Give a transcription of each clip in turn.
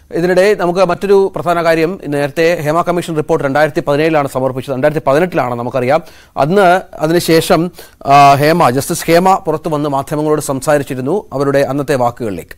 ഇതിനിടെ നമുക്ക് മറ്റൊരു പ്രധാന കാര്യം നേരത്തെ ഹേമ കമ്മീഷൻ റിപ്പോർട്ട് രണ്ടായിരത്തി പതിനേഴിലാണ് സമർപ്പിച്ചത് രണ്ടായിരത്തി പതിനെട്ടിലാണ് നമുക്കറിയാം അന്ന് അതിനുശേഷം ആ, ഹേമ ജസ്റ്റിസ് ഹേമ പുറത്തു വന്ന് മാധ്യമങ്ങളോട് സംസാരിച്ചിരുന്നു അവരുടെ അന്നത്തെ വാക്കുകളിലേക്ക്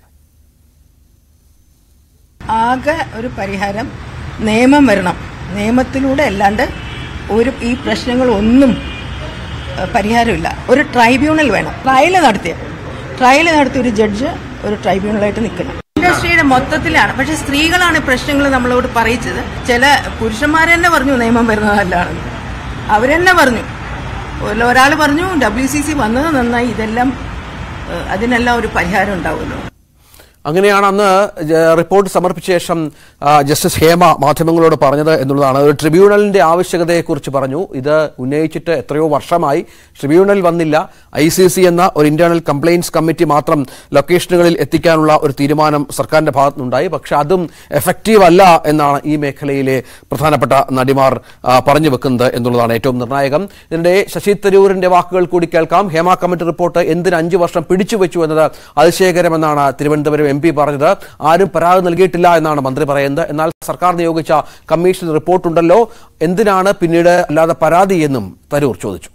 ആകെ ഒരു പരിഹാരം നിയമം വരണം നിയമത്തിലൂടെ അല്ലാണ്ട് ഒരു ഈ പ്രശ്നങ്ങളൊന്നും ഏഹ്, പരിഹാരമില്ല ഒരു ട്രൈബ്യൂണൽ വേണം ട്രയൽ നടത്തിയ ട്രയൽ നടത്തിയ ഒരു ജഡ്ജ് ഒരു ട്രൈബ്യൂണലായിട്ട് നിൽക്കണം ഇൻഡസ്ട്രിയുടെ മൊത്തത്തിലാണ് പക്ഷെ സ്ത്രീകളാണ് ഈ പ്രശ്നങ്ങൾ നമ്മളോട് പറയിച്ചത് ചില പുരുഷന്മാർ തന്നെ പറഞ്ഞു നിയമം വരുന്നത് നല്ലതാണെന്ന് അവരെന്നെ പറഞ്ഞു ഒരാൾ പറഞ്ഞു ഡബ്ല്യു സി സി വന്നത് നന്നായി ഇതെല്ലാം ഏഹ്, അതിനെല്ലാം ഒരു പരിഹാരം ഉണ്ടാവുമല്ലോ അങ്ങനെയാണ് അന്ന് ജ- റിപ്പോർട്ട് സമർപ്പിച്ച ശേഷം ആ, ജസ്റ്റിസ് ഹേമ മാധ്യമങ്ങളോട് പറഞ്ഞത് എന്നുള്ളതാണ് ഒരു ട്രിബ്യൂണലിന്റെ ആവശ്യകതയെക്കുറിച്ച് പറഞ്ഞു ഇത് ഉന്നയിച്ചിട്ട് എത്രയോ വർഷമായി ട്രിബ്യൂണൽ വന്നില്ല ഐ സി സി എന്ന ഒരു ഇന്റേണൽ കംപ്ലയിന്റ്സ് കമ്മിറ്റി മാത്രം ലൊക്കേഷനുകളിൽ എത്തിക്കാനുള്ള ഒരു തീരുമാനം സർക്കാരിന്റെ ഭാഗത്തുനിന്നുണ്ടായി പക്ഷെ അതും എഫക്റ്റീവ് അല്ല എന്നാണ് ഈ മേഖലയിലെ പ്രധാനപ്പെട്ട നടിമാർ ആ, പറഞ്ഞു വെക്കുന്നത് എന്നുള്ളതാണ് ഏറ്റവും നിർണായകം ഇതിനിടെ ശശി തരൂരിന്റെ വാക്കുകൾ കൂടി കേൾക്കാം ഹേമ കമ്മിറ്റി റിപ്പോർട്ട് എന്തിന് അഞ്ചു വർഷം പിടിച്ചു വെച്ചു എന്നത് അതിശയകരമെന്നാണ് തിരുവനന്തപുരം എം പി പറഞ്ഞത് ആരും പരാതി നൽകിയിട്ടില്ല എന്നാണ് മന്ത്രി പറയുന്നത് എന്നാൽ സർക്കാർ നിയോഗിച്ച കമ്മീഷൻ റിപ്പോർട്ടുണ്ടല്ലോ എന്തിനാണ് പിന്നീട് അല്ലാതെ പരാതി എന്നും തരൂർ ചോദിച്ചു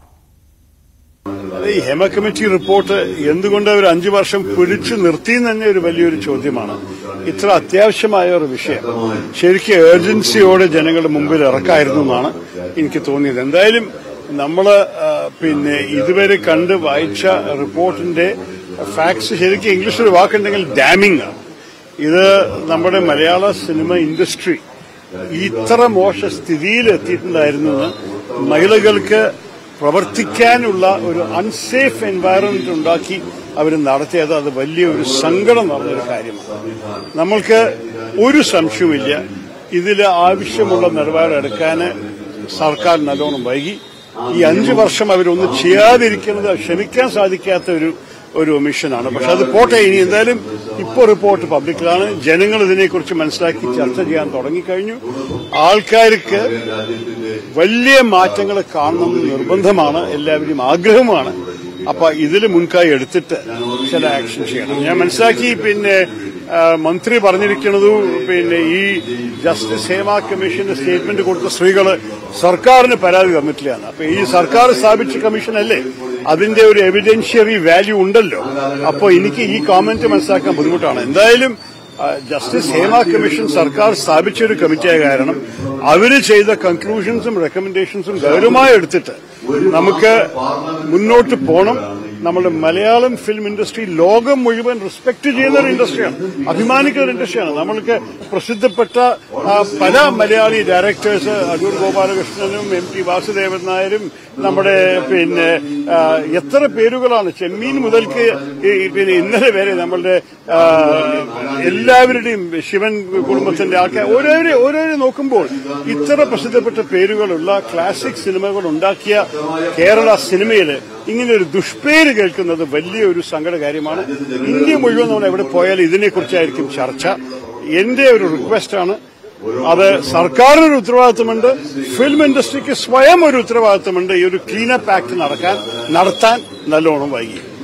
ഈ ഹേമ കമ്മിറ്റി റിപ്പോർട്ട് എന്തുകൊണ്ട് അവർ അഞ്ചു വർഷം പിടിച്ചു നിർത്തി തന്നെ ഒരു വലിയൊരു ചോദ്യമാണ് ഇത്ര അത്യാവശ്യമായ ഒരു വിഷയം ശരിക്കും ഏർജൻസിയോടെ ജനങ്ങളുടെ മുമ്പിൽ ഇറക്കായിരുന്നു എന്നാണ് എനിക്ക് തോന്നിയത് എന്തായാലും നമ്മള് ആ, പിന്നെ ഇതുവരെ കണ്ട് വായിച്ച റിപ്പോർട്ടിന്റെ ഫാക്ട്സ് ശരിക്കും ഇംഗ്ലീഷിൽ ഒരു വാക്കുണ്ടെങ്കിൽ ഡാമിംഗ് ആണ് ഇത് നമ്മുടെ മലയാള സിനിമ ഇൻഡസ്ട്രി ഇത്ര മോശ സ്ഥിതിയിൽ എത്തിയിട്ടുണ്ടായിരുന്നു എന്ന് മഹിളകൾക്ക് പ്രവർത്തിക്കാനുള്ള ഒരു അൺസേഫ് എൻവയറമെന്റ് ഉണ്ടാക്കി അവർ നടത്തിയത് അത് വലിയൊരു സങ്കടം നിറഞ്ഞൊരു കാര്യമാണ് നമ്മൾക്ക് ഒരു സംശയവുമില്ല ഇതിൽ ആവശ്യമുള്ള നിലപാടെടുക്കാൻ സർക്കാർ നല്ലോണം വൈകി ഈ അഞ്ചു വർഷം അവരൊന്നും ചെയ്യാതിരിക്കുന്നത് ക്ഷമിക്കാൻ സാധിക്കാത്ത ഒരു ഒരു ഒമിഷനാണ് പക്ഷെ അത് പോട്ടെ ഇനി എന്തായാലും ഇപ്പോൾ റിപ്പോർട്ട് പബ്ലിക്കിലാണ് ജനങ്ങൾ ഇതിനെക്കുറിച്ച് മനസ്സിലാക്കി ചർച്ച ചെയ്യാൻ തുടങ്ങിക്കഴിഞ്ഞു ആൾക്കാർക്ക് വലിയ മാറ്റങ്ങൾ കാണണമെന്ന് നിർബന്ധമാണ് എല്ലാവരും ആഗ്രഹമാണ് അപ്പൊ ഇതിൽ മുൻകൈ എടുത്തിട്ട് ചില ആക്ഷൻ ചെയ്യണം ഞാൻ മനസ്സിലാക്കി പിന്നെ ആ, മന്ത്രി പറഞ്ഞിരിക്കുന്നത് പിന്നെ ഈ ജസ്റ്റിസ് ഹേമ കമ്മീഷന്റെ സ്റ്റേറ്റ്മെന്റ് കൊടുത്ത സ്ത്രീകള് സർക്കാരിന് പരാതി തന്നിട്ടില്ല എന്ന് അപ്പൊ ഈ സർക്കാർ സ്ഥാപിച്ച കമ്മീഷൻ അല്ലേ അതിന്റെ ഒരു എവിഡൻഷ്യറി വാല്യൂ ഉണ്ടല്ലോ അപ്പോൾ എനിക്ക് ഈ കോമന്റ് മനസ്സിലാക്കാൻ ബുദ്ധിമുട്ടാണ് എന്തായാലും ആ, ജസ്റ്റിസ് ഹേമ കമ്മീഷൻ സർക്കാർ സ്ഥാപിച്ച ഒരു കമ്മിറ്റിയായ കാരണം അവര് ചെയ്ത കൺക്ലൂഷൻസും റെക്കമെൻഡേഷൻസും ഗൗരവമായി എടുത്തിട്ട് നമുക്ക് മുന്നോട്ട് പോകണം നമ്മുടെ മലയാളം ഫിലിം ഇൻഡസ്ട്രി ലോകം മുഴുവൻ റെസ്പെക്ട് ചെയ്യുന്ന ഒരു ഇൻഡസ്ട്രിയാണ് അഭിമാനിക്കുന്ന ഒരു ഇൻഡസ്ട്രിയാണ് നമ്മൾക്ക് പ്രസിദ്ധപ്പെട്ട ആ, പല മലയാളി ഡയറക്ടേഴ്സ് അടൂർ ഗോപാലകൃഷ്ണനും എം ടി വാസുദേവൻ നായരും നമ്മുടെ പിന്നെ ആ, എത്ര പേരുകളാണ് ചെമ്മീൻ മുതൽക്ക് ഈ പിന്നെ ഇന്നലെ വരെ നമ്മളുടെ ആ, എല്ലാവരുടെയും ശിവൻ കുടുംബത്തിന്റെ ആൾക്കാർ ഓരോരെ ഓരോരെ നോക്കുമ്പോൾ ഇത്ര പ്രസിദ്ധപ്പെട്ട പേരുകളുള്ള ക്ലാസിക് സിനിമകൾ ഉണ്ടാക്കിയ കേരള സിനിമയിൽ ഇങ്ങനെ ഒരു ദുഷ്പേര് കേൾക്കുന്നത് വലിയൊരു സങ്കട കാര്യമാണ് ഇന്ത്യ മുഴുവൻ നമ്മൾ എവിടെ പോയാലും ഇതിനെക്കുറിച്ചായിരിക്കും ചർച്ച എന്റെ ഒരു റിക്വസ്റ്റാണ് അത് സർക്കാരിനൊരു ഉത്തരവാദിത്തമുണ്ട് ഫിലിം ഇൻഡസ്ട്രിക്ക് സ്വയം ഒരു ഉത്തരവാദിത്തമുണ്ട് ഈ ഒരു ക്ലീനപ്പ് ആക്ട് നടക്കാൻ നടത്താൻ നല്ലോണം വൈകി